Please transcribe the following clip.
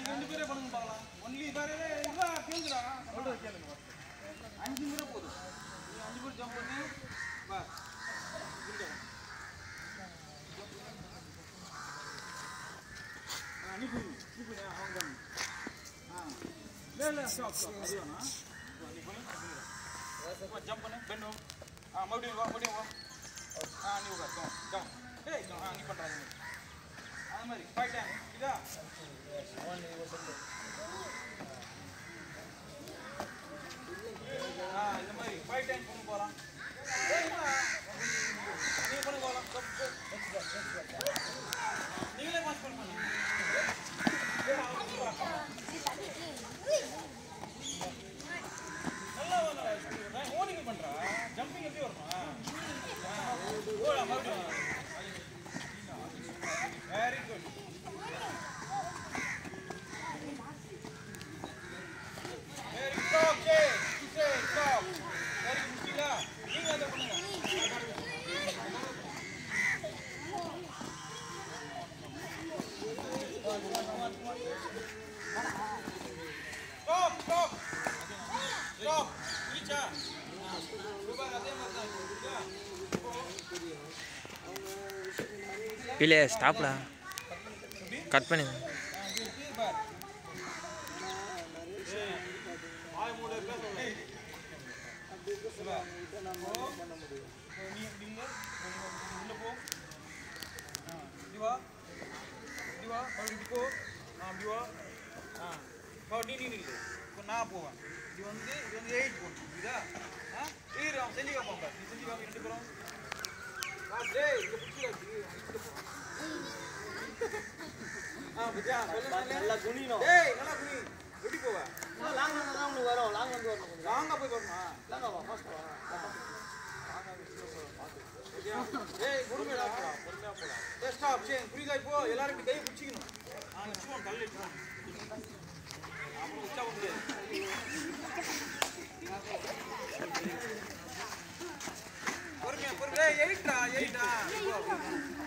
நீங்க ரெண்டு பேரே பண்ணுங்க பார்க்கலாம் ஒன்லி பாரு இவா கேளுடா சொல்ற கேளுங்க அஞ்சு முறை போதும் நீ அஞ்சு முறை ஜம்ப் பண்ணு வா இங்க ஆ நீ பண்ணு நீ பண்ணு அவங்க பண்ணு ஆ இல்ல இல்ல ஸ்டாப் ஸ்டாப் அது வேணா நீ பண்ணு ஜம்ப் பண்ணு பெண்ட் ஆ மறுபடியும் வா மறுபடியும் வா ஆ நீ உட்கார் கம் கம் ஏய் கம் ஆ நீ பண்றாங்க அது மாதிரி ஃபைவ் டைம் இதா ஆ இந்த மாதிரி ஃபைவ் டைம் பண்ண போலாம் ஏய் வா நீ பண்ண போலாம் கப் நீங்களே பாஸ் பண்ணுங்க ஏய், அவங்க வா. நல்லா வரணும். ஓடிங்க பண்றா ஜம்பிங் எப்படி வரணும் ஓடா மறுபடியும் very good very stop J J stop very good முக்கிலா நீங்க அதை பண்ணுங்க ஸ்டாப் ஸ்டாப் ஸ்டாப் ரீச்சா சூப்பர் அதே மாதிரி தான் புரியுதா? இல்லை ஸ்டாப்டா கட் பண்ணு ஆ, இது இது பார் ஆய் மூட பேச ஏய் நீ நில்லு உள்ள போ ஆ இப்படி வா இப்படி வா மறுபடியும் இப்படி போ ஆ அப்படி வா ஆ போ நீ நீ நில்லு இப்போ நான் போவேன் இது வந்து இது வந்து எயிட் போட்டு புரியுதா ஆ இரு அவன் செஞ்சு காப்பான் பார் நீ செஞ்சு காப்பி ரெண்டு பேரும் ஆ டேய் இங்க பிடிச்சிட இங்க போ ஆ பத்தியா சொல்லுங்க நல்லா குனியணும் டேய் நல்லா குனி எப்படி போவ லாங் வந்து தான் உங்களுக்கு வரும் லாங் வந்து வரணும் கொஞ்சம் லாங்கா போய் பாருமா லாங் வா ஃபாஸ்ட் வா ஏய் பொறுமையா போலாம் பொறுமையா போலாம் ஏய் ஸ்டாப் சேஞ்ச் புரியுதா இப்போ எல்லாரும் இப்படி கையை பிடிச்சிக்கணும் நான் வச்சுவோம் கல் வச்சுவோம் அப்புறம் உச்சா முடியாது பொறுமையா பொறுமையா ஏய் எயிட்டா எயிட்டா